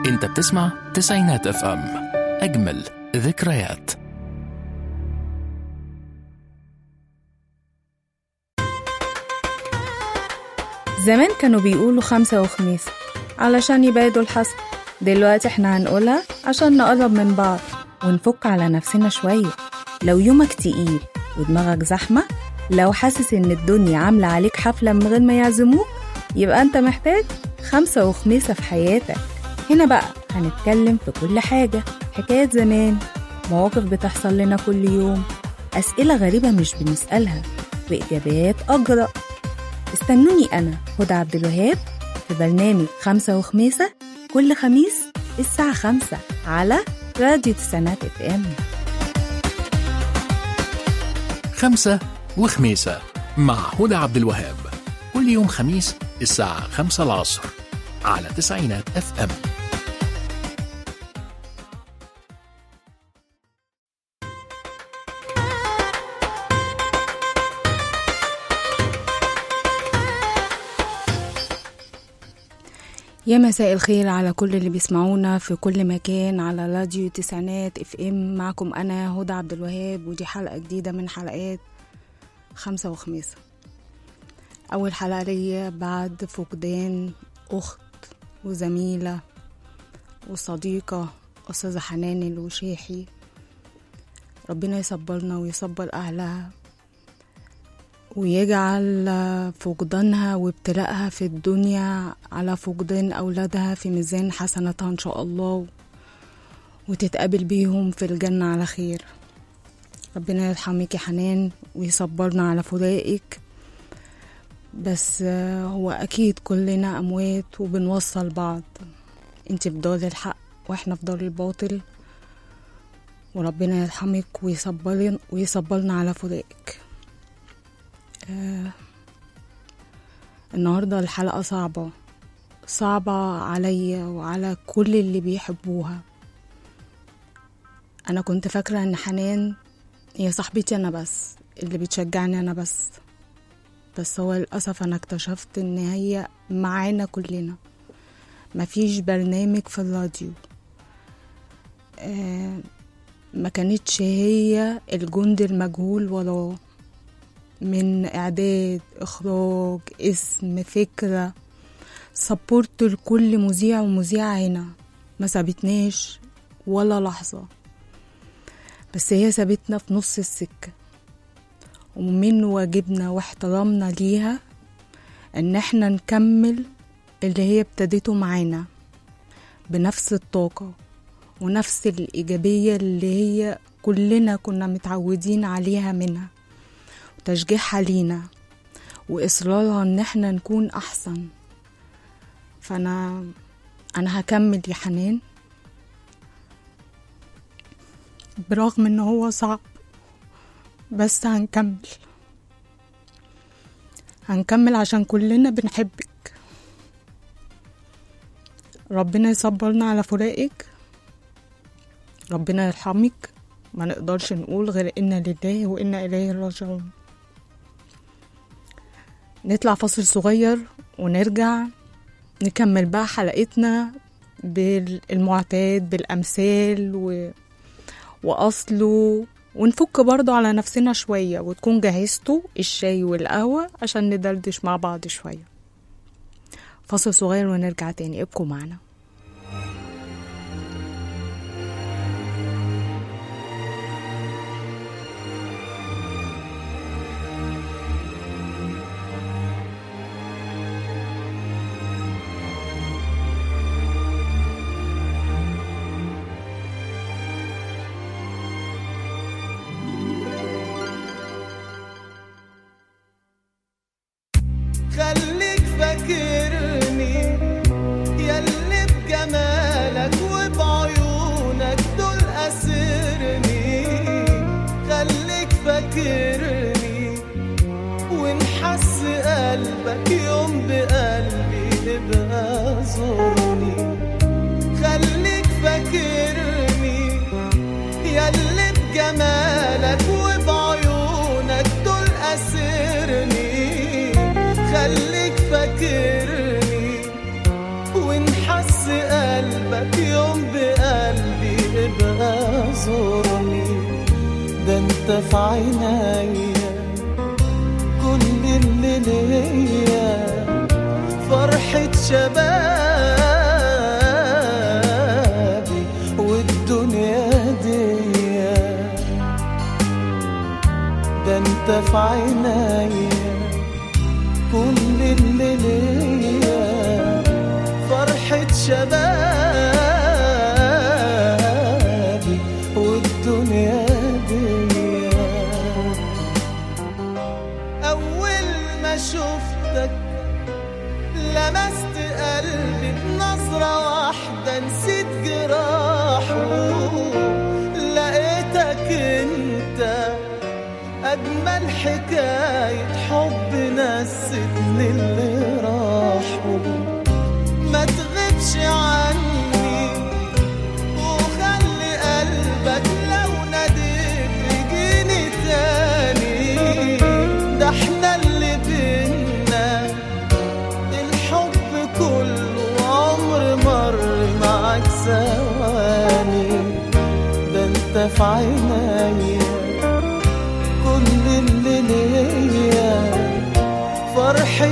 انت بتسمع تسعينات اف ام اجمل ذكريات زمان كانوا بيقولوا خمسة وخميس علشان يبعدوا الحسد دلوقتي احنا هنقولها عشان نقرب من بعض ونفك على نفسنا شوية لو يومك تقيل ودماغك زحمة لو حاسس ان الدنيا عاملة عليك حفلة من غير ما يعزموك يبقى انت محتاج خمسة وخميسة في حياتك هنا بقى هنتكلم في كل حاجة حكاية زمان مواقف بتحصل لنا كل يوم أسئلة غريبة مش بنسألها وإجابات أجرأ استنوني أنا هدى عبد الوهاب في برنامج خمسة وخميسة كل خميس الساعة خمسة على راديو تسعينات اف ام خمسة وخميسة مع هدى عبد الوهاب كل يوم خميس الساعة خمسة العصر على تسعينات اف ام يا مساء الخير على كل اللي بيسمعونا في كل مكان على راديو تسعينات اف ام معكم انا هدى عبد الوهاب ودي حلقة جديدة من حلقات خمسة وخميسة اول حلقة ليا بعد فقدان اخت وزميلة وصديقة استاذة حنان الوشيحي ربنا يصبرنا ويصبر اهلها ويجعل فقدانها وابتلاءها في الدنيا على فقدان أولادها في ميزان حسناتها إن شاء الله وتتقابل بيهم في الجنة على خير ربنا يرحمك يا حنان ويصبرنا على فراقك بس هو أكيد كلنا أموات وبنوصل بعض انت في دار الحق واحنا في دار الباطل وربنا يرحمك ويصبرن ويصبرنا على فراقك آه النهاردة الحلقة صعبة صعبة عليا وعلى كل اللي بيحبوها أنا كنت فاكرة إن حنان هي صاحبتي أنا بس اللي بتشجعني أنا بس بس هو للأسف أنا اكتشفت إن هي معانا كلنا مفيش برنامج في الراديو آه ما كانتش هي الجندي المجهول وراه من إعداد إخراج اسم فكرة سبورت لكل مذيع ومذيعة هنا ما سابتناش ولا لحظة بس هي سابتنا في نص السكة ومن واجبنا واحترامنا ليها ان احنا نكمل اللي هي ابتدته معانا بنفس الطاقة ونفس الإيجابية اللي هي كلنا كنا متعودين عليها منها وتشجيعها لينا وإصرارها إن احنا نكون أحسن فأنا أنا هكمل يا حنان برغم إن هو صعب بس هنكمل هنكمل عشان كلنا بنحبك ربنا يصبرنا على فراقك ربنا يرحمك ما نقدرش نقول غير إنا لله وإنا إليه راجعون نطلع فاصل صغير ونرجع نكمل بقى حلقتنا بالمعتاد بالأمثال و... وأصله ونفك برضه على نفسنا شوية وتكون جهزتوا الشاي والقهوة عشان ندردش مع بعض شوية فاصل صغير ونرجع تاني ابقوا معنا خليك فاكرني ياللي بجمالك وبعيونك دول أسرني خليك فاكرني ونحس قلبك يوم بقلبي ابقى زورني خليك فاكرني ياللي بجمالك وبعيونك دول أسرني خليك فاكرني ونحس قلبك انت في عينيا كل اللي ليا فرحة شبابي والدنيا دي ده انت في عينيا كل اللي ليا فرحة شبابي والدنيا دي أول ما شفتك لمست قلبي بنظرة واحدة نسيت جراحه لقيتك انت أجمل حكاية حب نستني اللي راحوا ما تغيبش عني وخلي قلبك لو ناديت يجيني تاني ده احنا اللي بينا الحب كله عمر مر معاك ثواني ده انت في عينيا كل اللي ليا فرحة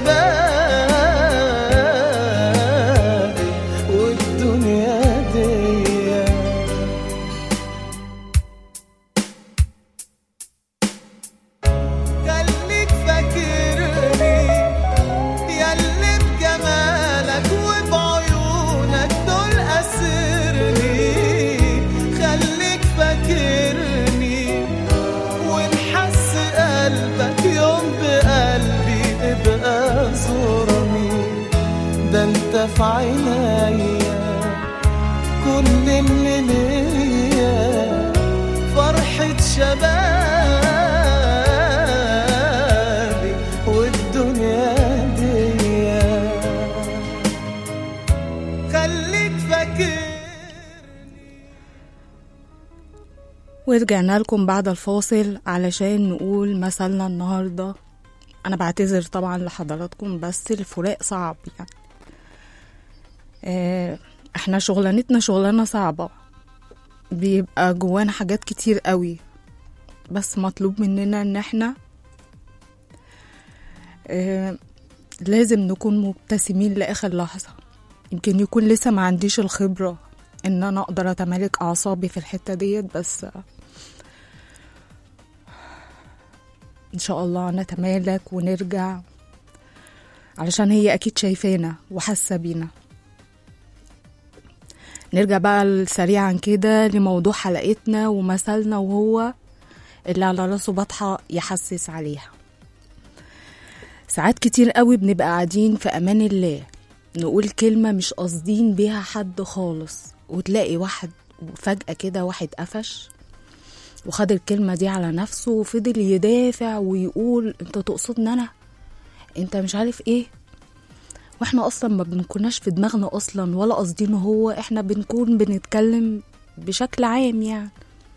شبابي والدنيا دي خليك فاكرني ياللي بجمالك وبعيونك دول أسرني خليك فاكرني ونحس قلبك يوم بقلبي ابقى زورني ده انت في عينيا كل اللي ليا فرحة شبابي والدنيا دي خليك فاكر ورجعنا لكم بعد الفاصل علشان نقول مثلنا النهاردة أنا بعتذر طبعا لحضراتكم بس الفراق صعب يعني آه، احنا شغلانتنا شغلانة صعبة بيبقى جوانا حاجات كتير قوي بس مطلوب مننا ان احنا آه، لازم نكون مبتسمين لآخر لحظة يمكن يكون لسه ما عنديش الخبرة ان انا اقدر اتمالك اعصابي في الحتة ديت بس ان شاء الله نتمالك ونرجع علشان هي اكيد شايفانا وحاسة بينا نرجع بقى سريعا كده لموضوع حلقتنا ومثلنا وهو اللي على راسه بطحة يحسس عليها ساعات كتير قوي بنبقى قاعدين في امان الله نقول كلمة مش قاصدين بيها حد خالص وتلاقي واحد فجأة كده واحد قفش وخد الكلمة دي على نفسه وفضل يدافع ويقول انت تقصدني انا انت مش عارف ايه واحنا اصلا ما بنكوناش في دماغنا اصلا ولا قصدينه هو احنا بنكون بنتكلم بشكل عام يعني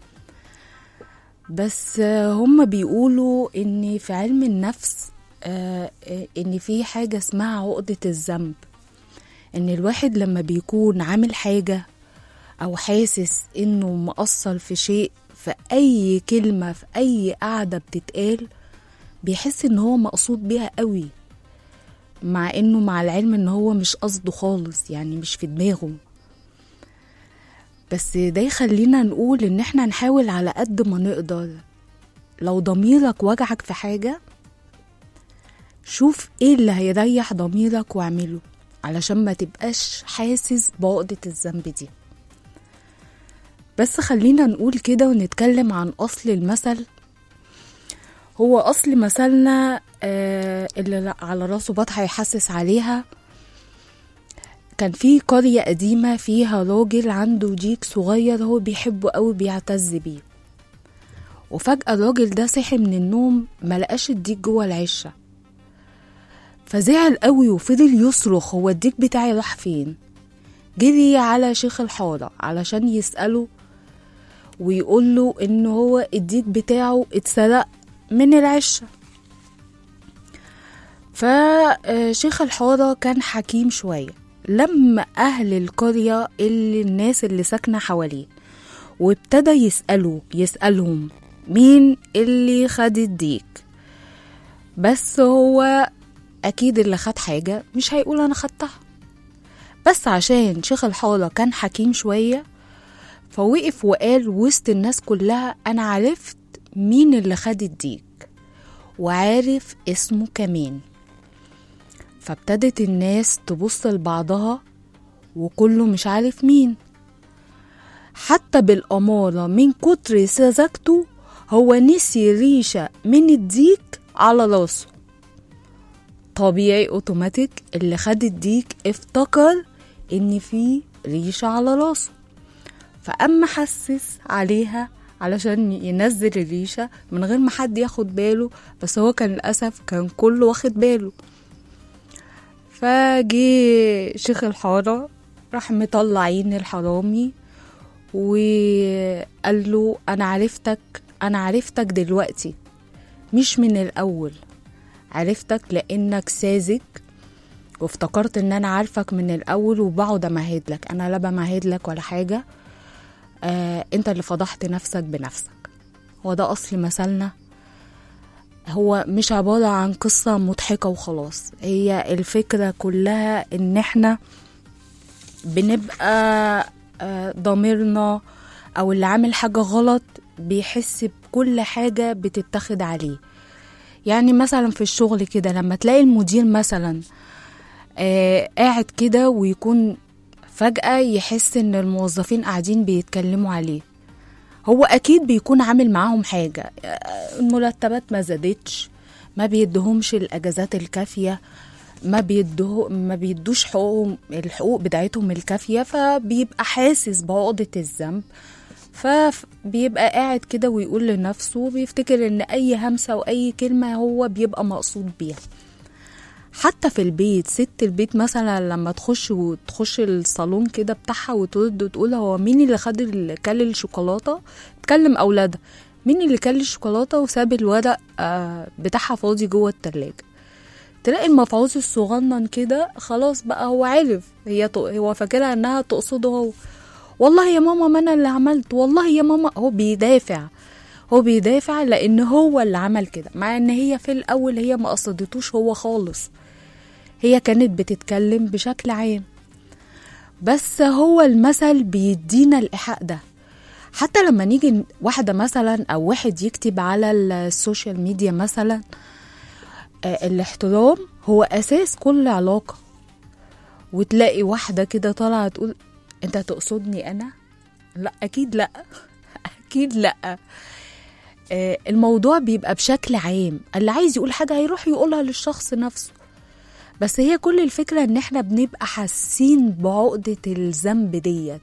بس آه، هم بيقولوا ان في علم النفس آه، آه، ان في حاجة اسمها عقدة الذنب ان الواحد لما بيكون عامل حاجة او حاسس انه مقصر في شيء في اي كلمة في اي قعدة بتتقال بيحس ان هو مقصود بيها قوي مع انه مع العلم ان هو مش قصده خالص يعني مش في دماغه بس ده يخلينا نقول ان احنا نحاول على قد ما نقدر لو ضميرك وجعك في حاجة شوف ايه اللي هيريح ضميرك واعمله علشان ما تبقاش حاسس بعقدة الذنب دي بس خلينا نقول كده ونتكلم عن أصل المثل هو أصل مثلنا آه اللي على راسه بطحة يحسس عليها كان في قرية قديمة فيها راجل عنده ديك صغير هو بيحبه قوي بيعتز بيه وفجأة الراجل ده صحي من النوم ملقاش الديك جوه العشة فزعل قوي وفضل يصرخ هو الديك بتاعي راح فين جري على شيخ الحارة علشان يسأله ويقول له ان هو الديك بتاعه اتسرق من العشة فشيخ الحارة كان حكيم شوية لما أهل القرية اللي الناس اللي ساكنة حواليه وابتدى يسألوا يسألهم مين اللي خد الديك بس هو اكيد اللي خد حاجه مش هيقول انا خدتها بس عشان شيخ الحارة كان حكيم شوية فوقف وقال وسط الناس كلها أنا عرفت مين اللي خد الديك وعارف اسمه كمان فابتدت الناس تبص لبعضها وكله مش عارف مين حتى بالأمارة من كتر سذاجته هو نسي ريشة من الديك على راسه طبيعي اوتوماتيك اللي خد الديك افتكر ان في ريشة على راسه فأما حسس عليها علشان ينزل الريشة من غير ما حد ياخد باله بس هو كان للأسف كان كله واخد باله فجي شيخ الحارة راح مطلع عين الحرامي وقال له أنا عرفتك أنا عرفتك دلوقتي مش من الأول عرفتك لأنك ساذج وافتكرت ان انا عارفك من الاول وبقعد امهد لك انا لا بمهد لك ولا حاجه آه انت اللي فضحت نفسك بنفسك هو ده اصل مثلنا هو مش عبارة عن قصة مضحكة وخلاص هي الفكرة كلها ان احنا بنبقى آه، ضميرنا او اللي عامل حاجة غلط بيحس بكل حاجة بتتاخد عليه يعني مثلا في الشغل كده لما تلاقي المدير مثلا آه قاعد كده ويكون فجأة يحس إن الموظفين قاعدين بيتكلموا عليه هو أكيد بيكون عامل معاهم حاجة آه، المرتبات ما زادتش ما بيدهمش الأجازات الكافية ما بيدوه ما بيدوش حقوقهم الحقوق بتاعتهم الكافية فبيبقى حاسس بعقدة الذنب فبيبقى قاعد كده ويقول لنفسه بيفتكر ان اي همسة واي كلمة هو بيبقى مقصود بيها حتى في البيت ست البيت مثلا لما تخش وتخش الصالون كده بتاعها وترد وتقول هو مين اللي خد اللي كل الشوكولاته تكلم اولادها مين اللي كل الشوكولاته وساب الورق آه بتاعها فاضي جوه التلاجة تلاقي المفعوص الصغنن كده خلاص بقى هو عارف هي ط- هو فاكرها انها تقصده هو والله يا ماما ما انا اللي عملت والله يا ماما هو بيدافع هو بيدافع لان هو اللي عمل كده مع ان هي في الاول هي ما قصدتوش هو خالص هي كانت بتتكلم بشكل عام بس هو المثل بيدينا الإيحاء ده حتى لما نيجي واحدة مثلا أو واحد يكتب على السوشيال ميديا مثلا آه، الاحترام هو أساس كل علاقة وتلاقي واحدة كده طالعة تقول أنت تقصدني أنا؟ لا أكيد لا أكيد لا آه، الموضوع بيبقى بشكل عام اللي عايز يقول حاجة هيروح يقولها للشخص نفسه بس هي كل الفكرة ان احنا بنبقى حاسين بعقدة الذنب ديت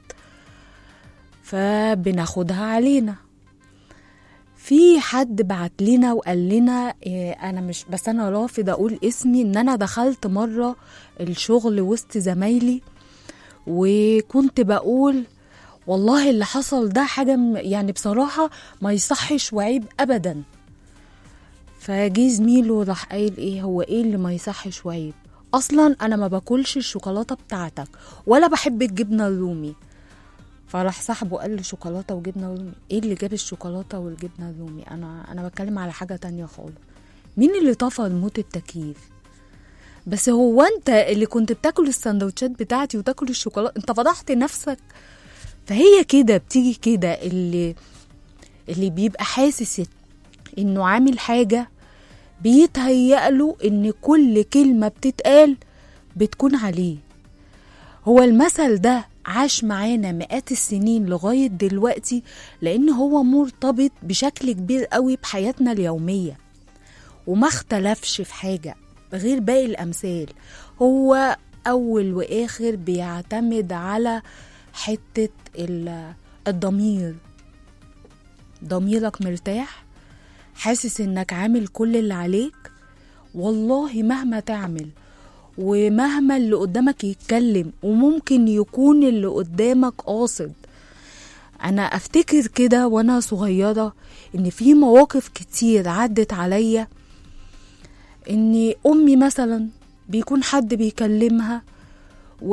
فبناخدها علينا في حد بعت لنا وقال لنا إيه انا مش بس انا رافض اقول اسمي ان انا دخلت مرة الشغل وسط زمايلي وكنت بقول والله اللي حصل ده حاجة م- يعني بصراحة ما يصحش وعيب ابدا فجي زميله راح قايل ايه هو ايه اللي ما يصحش وعيب اصلا انا ما باكلش الشوكولاته بتاعتك ولا بحب الجبنه الرومي فراح صاحبه قال لي شوكولاته وجبنه رومي ايه اللي جاب الشوكولاته والجبنه الرومي انا انا بتكلم على حاجه تانية خالص مين اللي طفى ريموت التكييف بس هو انت اللي كنت بتاكل السندوتشات بتاعتي وتاكل الشوكولاته انت فضحت نفسك فهي كده بتيجي كده اللي اللي بيبقى حاسس انه عامل حاجه بيتهيأ له ان كل كلمة بتتقال بتكون عليه هو المثل ده عاش معانا مئات السنين لغاية دلوقتي لان هو مرتبط بشكل كبير قوي بحياتنا اليومية وما اختلفش في حاجة غير باقي الأمثال هو أول وآخر بيعتمد على حتة ال- الضمير ضميرك مرتاح حاسس انك عامل كل اللي عليك والله مهما تعمل ومهما اللي قدامك يتكلم وممكن يكون اللي قدامك قاصد انا افتكر كده وانا صغيرة ان في مواقف كتير عدت عليا ان امي مثلا بيكون حد بيكلمها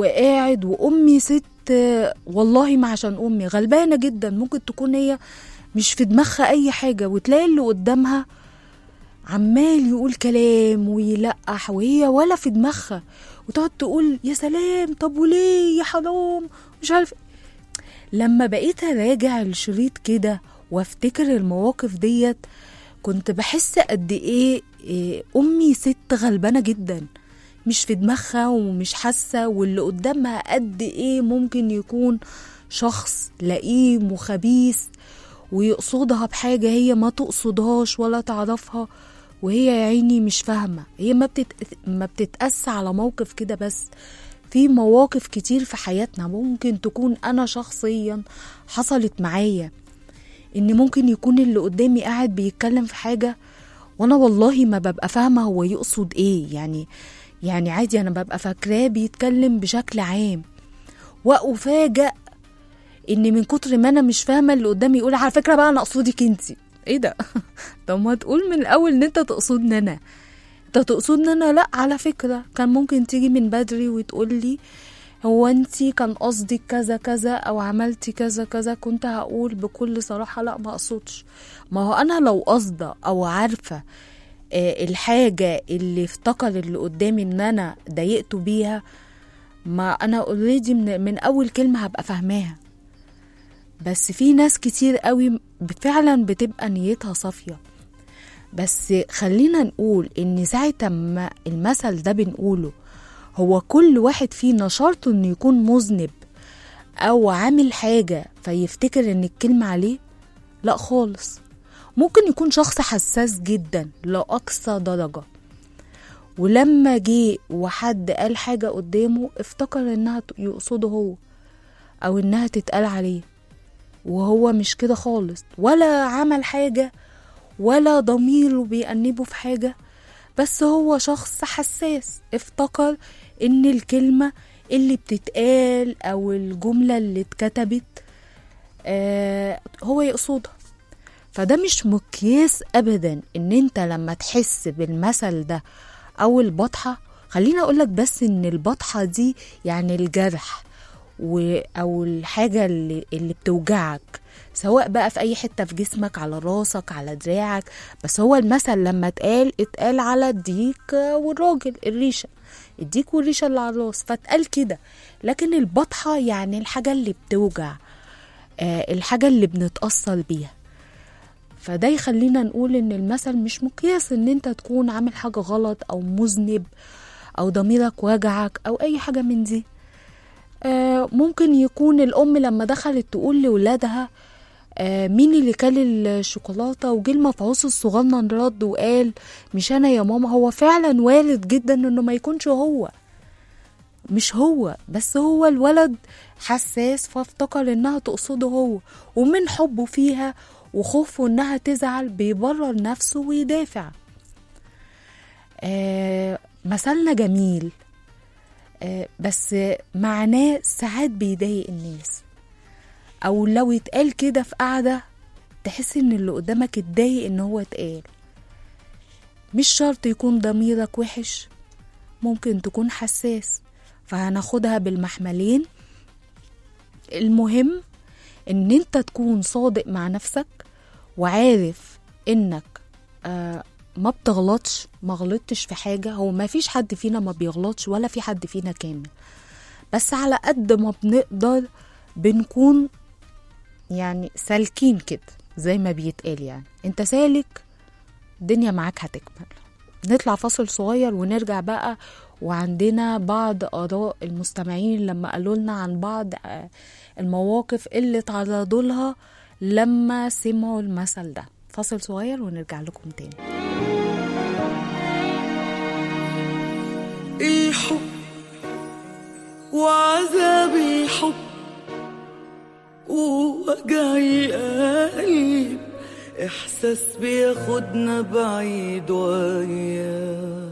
وقاعد وامي ست والله ما عشان امي غلبانه جدا ممكن تكون هي مش في دماغها اي حاجه وتلاقي اللي قدامها عمال يقول كلام ويلقح وهي ولا في دماغها وتقعد تقول يا سلام طب وليه يا حرام مش عارف لما بقيت اراجع الشريط كده وافتكر المواقف ديت كنت بحس قد ايه إيه، امي ست غلبانه جدا مش في دماغها ومش حاسه واللي قدامها قد ايه ممكن يكون شخص لئيم وخبيث ويقصدها بحاجه هي ما تقصدهاش ولا تعرفها وهي يا عيني مش فاهمه هي ما بتت... ما بتتأس على موقف كده بس في مواقف كتير في حياتنا ممكن تكون انا شخصيا حصلت معايا ان ممكن يكون اللي قدامي قاعد بيتكلم في حاجه وانا والله ما ببقى فاهمه هو يقصد ايه يعني يعني عادي انا ببقى فاكراه بيتكلم بشكل عام وافاجئ ان من كتر ما انا مش فاهمه اللي قدامي يقول على فكره بقى انا اقصدك انتي ايه ده طب ما تقول من الاول ان انت تقصدني انا انت تقصدني انا لا على فكره كان ممكن تيجي من بدري وتقول لي هو انتي كان قصدك كذا كذا او عملتي كذا كذا كنت هقول بكل صراحه لا ما اقصدش ما هو انا لو قاصده او عارفه آه، الحاجه اللي افتكر اللي قدامي ان انا ضايقته بيها ما انا اوريدي من, من اول كلمه هبقى فاهماها بس في ناس كتير قوي فعلا بتبقى نيتها صافيه بس خلينا نقول ان ساعة ما المثل ده بنقوله هو كل واحد فينا شرطه انه يكون مذنب او عامل حاجة فيفتكر ان الكلمة عليه لا خالص ممكن يكون شخص حساس جدا لأقصى درجة ولما جه وحد قال حاجة قدامه افتكر انها ت- يقصده هو او انها تتقال عليه وهو مش كده خالص ولا عمل حاجة ولا ضميره بيأنبه في حاجة بس هو شخص حساس افتكر ان الكلمة اللي بتتقال او الجملة اللي اتكتبت آه هو يقصدها فده مش مقياس ابدا ان انت لما تحس بالمثل ده او البطحة خليني اقولك بس ان البطحة دي يعني الجرح و او الحاجة اللي, اللي بتوجعك سواء بقى في اي حتة في جسمك على راسك على دراعك بس هو المثل لما اتقال اتقال على الديك والراجل الريشة الديك والريشة اللي على الراس فاتقال كده لكن البطحة يعني الحاجة اللي بتوجع آه الحاجة اللي بنتأثر بيها فده يخلينا نقول ان المثل مش مقياس ان انت تكون عامل حاجة غلط او مذنب او ضميرك وجعك او اي حاجة من دي آه ممكن يكون الام لما دخلت تقول لولادها آه مين اللي كل الشوكولاتة وجه المفعوص الصغنن رد وقال مش انا يا ماما هو فعلا وارد جدا انه ما يكونش هو مش هو بس هو الولد حساس فافتكر انها تقصده هو ومن حبه فيها وخوفه انها تزعل بيبرر نفسه ويدافع آه مثلنا جميل آه بس معناه ساعات بيضايق الناس او لو يتقال كده في قعدة تحس ان اللي قدامك اتضايق ان هو اتقال مش شرط يكون ضميرك وحش ممكن تكون حساس فهناخدها بالمحملين المهم ان انت تكون صادق مع نفسك وعارف انك آه ما بتغلطش ما غلطتش في حاجة هو ما فيش حد فينا ما بيغلطش ولا في حد فينا كامل بس على قد ما بنقدر بنكون يعني سالكين كده زي ما بيتقال يعني انت سالك الدنيا معاك هتكمل نطلع فاصل صغير ونرجع بقى وعندنا بعض آراء المستمعين لما قالوا لنا عن بعض آه، المواقف اللي تعرضوا لها لما سمعوا المثل ده فاصل صغير ونرجع لكم تاني الحب وعذاب الحب ووجع القلب إحساس بياخدنا بعيد وياه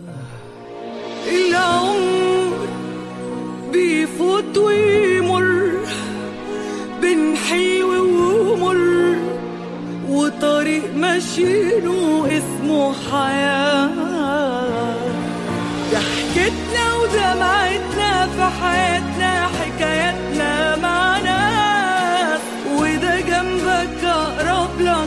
العمر بيفوت ويمر بين حلو ومر وطريق ماشيينه اسمه حياه ضحكتنا ودمعتنا في حياتنا حكاياتنا مع ناس وده جنبك أقرب لك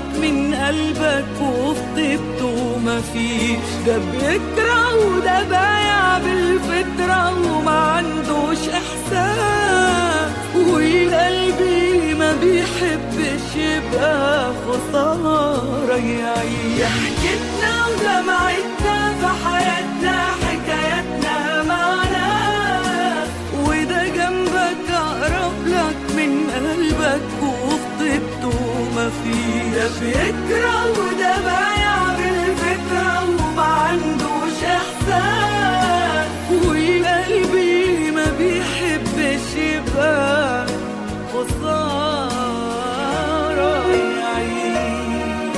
فيش ده بيكره وده بايع بالفطرة وما عندوش إحساس والقلبي ما بيحبش يبقى خسارة يعيش ضحكتنا ودمعتنا في حياتنا حكاياتنا معنا وده جنبك أقرب لك من قلبك وفي طيبته ما فيه ده بيكره وده بايع بالفكرة وما عندوش إحساس وقلبي ما بيحبش يبقى خسارة يعيش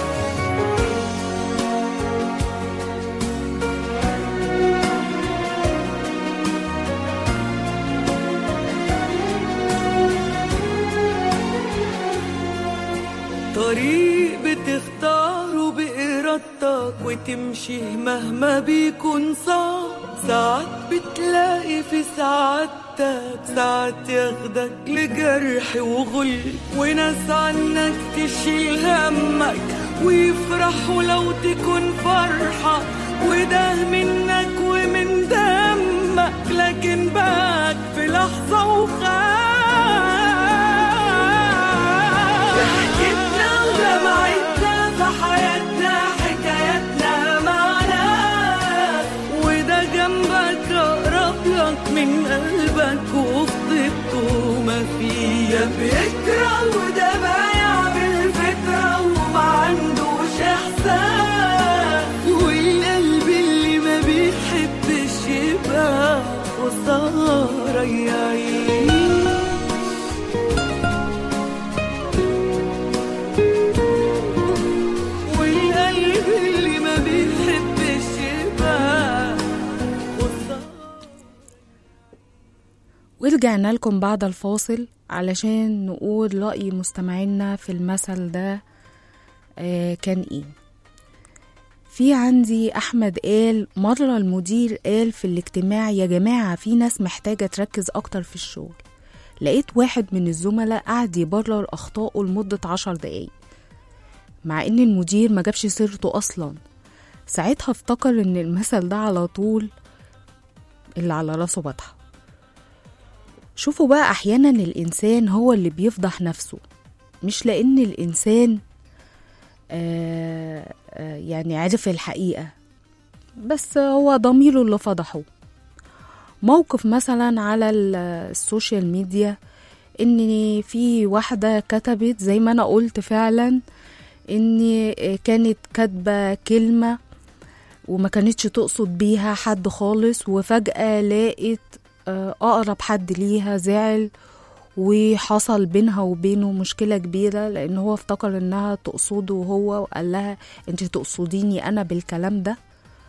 طريق بتختاره بإرادتك وتمشي مهما بيكون صعب ساعات بتلاقي في سعادتك ساعات ياخدك لجرح وغل وناس عنك تشيل همك ويفرحوا لو تكون فرحة وده منك ومن دمك لكن باك في لحظة وخاف ضحكتنا ودمعتنا في حياتنا حكاياتنا معنا وده جنبك أقرب لك من قلبك وفي طيبته ما فيه ده بيكره وده بايع بالفكرة وما عندوش إحساس والقلب اللي ما بيحبش يبقى خسارة يعيش والقلب اللي ما بيحبش يبقى خسارة ورجعنا لكم بعد الفاصل علشان نقول رأي مستمعينا في المثل ده آه كان ايه في عندي أحمد قال مرة المدير قال في الاجتماع يا جماعة في ناس محتاجة تركز أكتر في الشغل لقيت واحد من الزملاء قعد يبرر أخطائه لمدة عشر دقايق مع إن المدير ما جابش سيرته أصلا ساعتها افتكر إن المثل ده على طول اللي على راسه بطحة شوفوا بقى أحيانا الإنسان هو اللي بيفضح نفسه مش لأن الإنسان آه آه يعني عرف الحقيقة بس هو ضميره اللي فضحه موقف مثلا على ال- السوشيال ميديا ان في واحدة كتبت زي ما انا قلت فعلا ان كانت كاتبة كلمة وما كانتش تقصد بيها حد خالص وفجأة لقيت آه، أقرب حد ليها زعل وحصل بينها وبينه مشكلة كبيرة لأن هو افتكر إنها تقصده هو وقال لها أنت تقصديني أنا بالكلام ده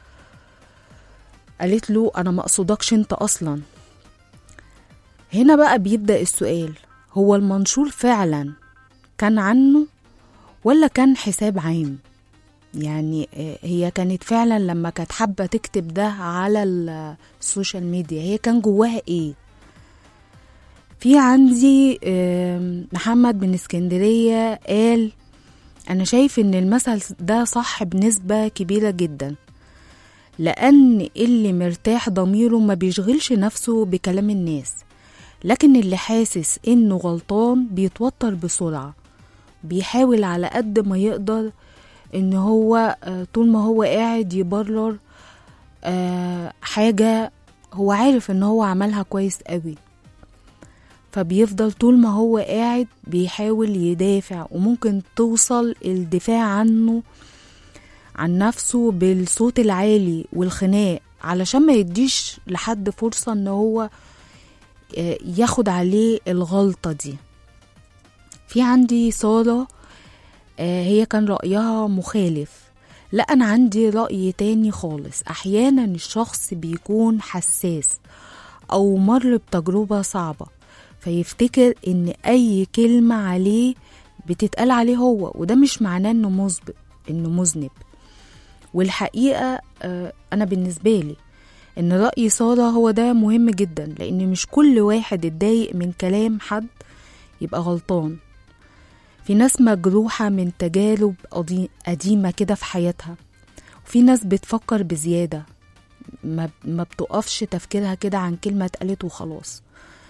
قالت له أنا ما أقصدكش أنت أصلا هنا بقى بيبدأ السؤال هو المنشور فعلا كان عنه ولا كان حساب عام يعني آه، هي كانت فعلا لما كانت حابة تكتب ده على ال- السوشيال ميديا هي كان جواها ايه في عندي آم، محمد من اسكندرية قال أنا شايف إن المثل ده صح بنسبة كبيرة جدا لأن اللي مرتاح ضميره ما بيشغلش نفسه بكلام الناس لكن اللي حاسس إنه غلطان بيتوتر بسرعة بيحاول على قد ما يقدر إن هو آه، طول ما هو قاعد يبرر آه، حاجة هو عارف إن هو عملها كويس قوي فبيفضل طول ما هو قاعد بيحاول يدافع وممكن توصل الدفاع عنه عن نفسه بالصوت العالي والخناق علشان ما يديش لحد فرصة ان هو آه، ياخد عليه الغلطة دي في عندي سارة آه، هي كان رأيها مخالف لا أنا عندي رأي تاني خالص أحيانا الشخص بيكون حساس أو مر بتجربة صعبة فيفتكر إن أي كلمة عليه بتتقال عليه هو وده مش معناه إنه مذنب إنه مذنب والحقيقة آه، أنا بالنسبة لي إن رأي سارة هو ده مهم جدا لأن مش كل واحد اتضايق من كلام حد يبقى غلطان في ناس مجروحة من تجارب قضي- قديمة كده في حياتها في ناس بتفكر بزيادة ما, ما بتقفش تفكيرها كده عن كلمة اتقالت وخلاص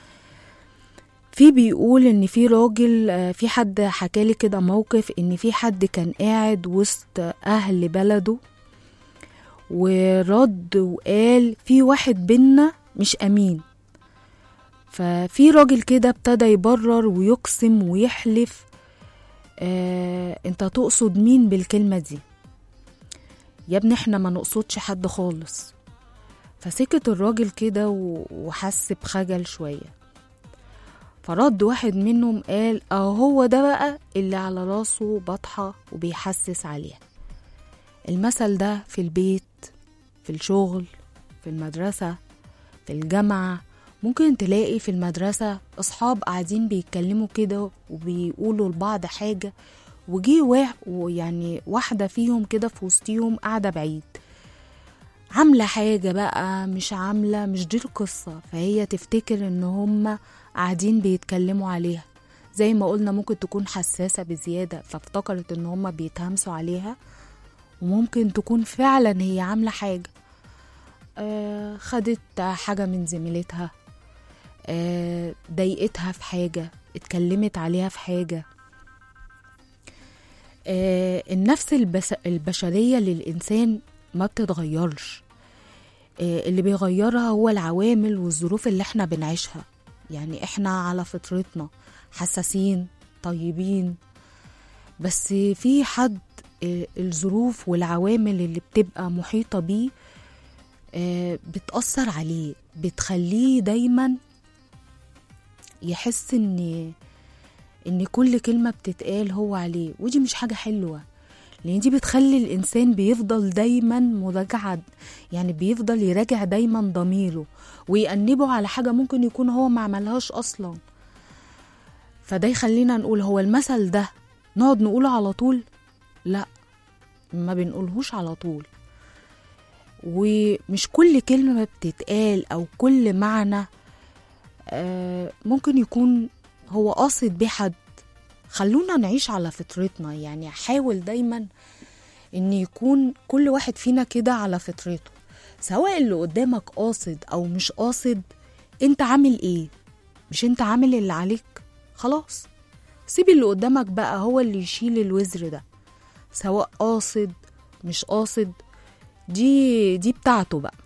في بيقول ان في راجل آه، في حد حكالي كده موقف ان في حد كان قاعد وسط اهل بلده ورد وقال في واحد بينا مش امين ففي راجل كده ابتدى يبرر ويقسم ويحلف آه انت تقصد مين بالكلمة دي يا ابني احنا ما نقصدش حد خالص فسكت الراجل كده و- وحس بخجل شوية فرد واحد منهم قال اه هو ده بقى اللي على راسه بطحة وبيحسس عليها المثل ده في البيت في الشغل في المدرسة في الجامعة ممكن تلاقي في المدرسة أصحاب قاعدين بيتكلموا كده وبيقولوا لبعض حاجة وجي واحد ويعني واحدة فيهم كده في وسطيهم قاعدة بعيد عاملة حاجة بقى مش عاملة مش دي القصة فهي تفتكر ان هما قاعدين بيتكلموا عليها زي ما قلنا ممكن تكون حساسة بزيادة فافتكرت ان هما بيتهمسوا عليها وممكن تكون فعلا هي عاملة حاجة آه خدت حاجة من زميلتها آه ضايقتها في حاجة اتكلمت عليها في حاجة آه النفس البس البشرية للإنسان ما بتتغيرش آه اللي بيغيرها هو العوامل والظروف اللي احنا بنعيشها يعني احنا على فطرتنا حساسين طيبين بس في حد آه الظروف والعوامل اللي بتبقى محيطة بيه آه بتأثر عليه بتخليه دايما يحس ان ان كل كلمة بتتقال هو عليه ودي مش حاجة حلوة لان دي بتخلي الانسان بيفضل دايما مراجعة يعني بيفضل يراجع دايما ضميره ويأنبه على حاجة ممكن يكون هو ما عملهاش اصلا فده يخلينا نقول هو المثل ده نقعد نقوله على طول لا ما بنقولهوش على طول ومش كل كلمة بتتقال أو كل معنى آه، ممكن يكون هو قاصد بيه حد خلونا نعيش على فطرتنا يعني حاول دايما ان يكون كل واحد فينا كده على فطرته سواء اللي قدامك قاصد او مش قاصد انت عامل ايه مش انت عامل اللي عليك خلاص سيب اللي قدامك بقى هو اللي يشيل الوزر ده سواء قاصد مش قاصد دي دي بتاعته بقى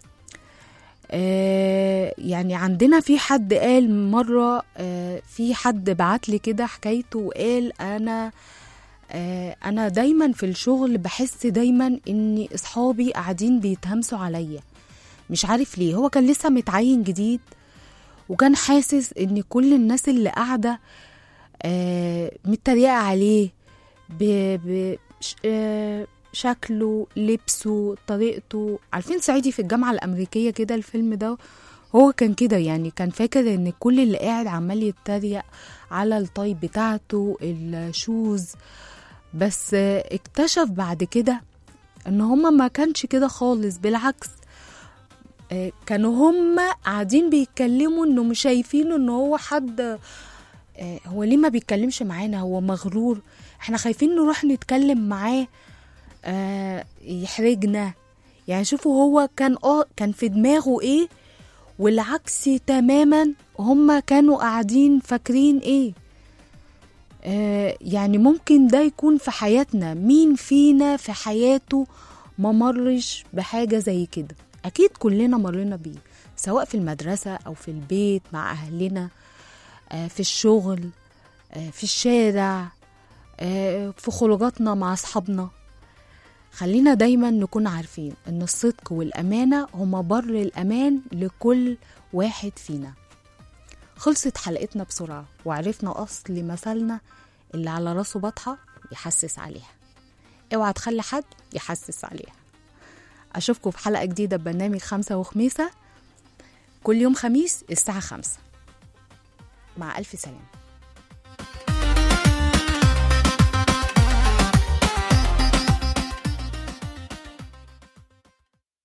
آه يعني عندنا في حد قال مرة آه في حد بعت لي كده حكايته وقال أنا آه أنا دايما في الشغل بحس دايما إن أصحابي قاعدين بيتهمسوا عليا مش عارف ليه هو كان لسه متعين جديد وكان حاسس إن كل الناس اللي قاعدة آه متريقة عليه ب ب ش- آه شكله لبسه طريقته عارفين صعيدي في الجامعة الأمريكية كده الفيلم ده هو كان كده يعني كان فاكر ان كل اللي قاعد عمال يتريق على الطيب بتاعته الشوز بس آه، اكتشف بعد كده ان هما ما كانش كده خالص بالعكس آه، كانوا هما قاعدين بيتكلموا انه مش شايفينه ان هو حد آه، هو ليه ما بيتكلمش معانا هو مغرور احنا خايفين نروح نتكلم معاه آه يحرجنا يعني شوفوا هو كان اه كان في دماغه ايه والعكس تماما هما كانوا قاعدين فاكرين ايه آه يعني ممكن ده يكون في حياتنا مين فينا في حياته ما مرش بحاجة زي كده أكيد كلنا مرينا بيه سواء في المدرسة أو في البيت مع أهلنا آه في الشغل آه في الشارع آه في خروجاتنا مع أصحابنا خلينا دايما نكون عارفين ان الصدق والامانه هما بر الامان لكل واحد فينا خلصت حلقتنا بسرعه وعرفنا اصل مثلنا اللي على راسه بطحه يحسس عليها اوعى تخلي حد يحسس عليها اشوفكم في حلقه جديده ببرنامج خمسة وخميسه كل يوم خميس الساعه خمسة مع الف سلامه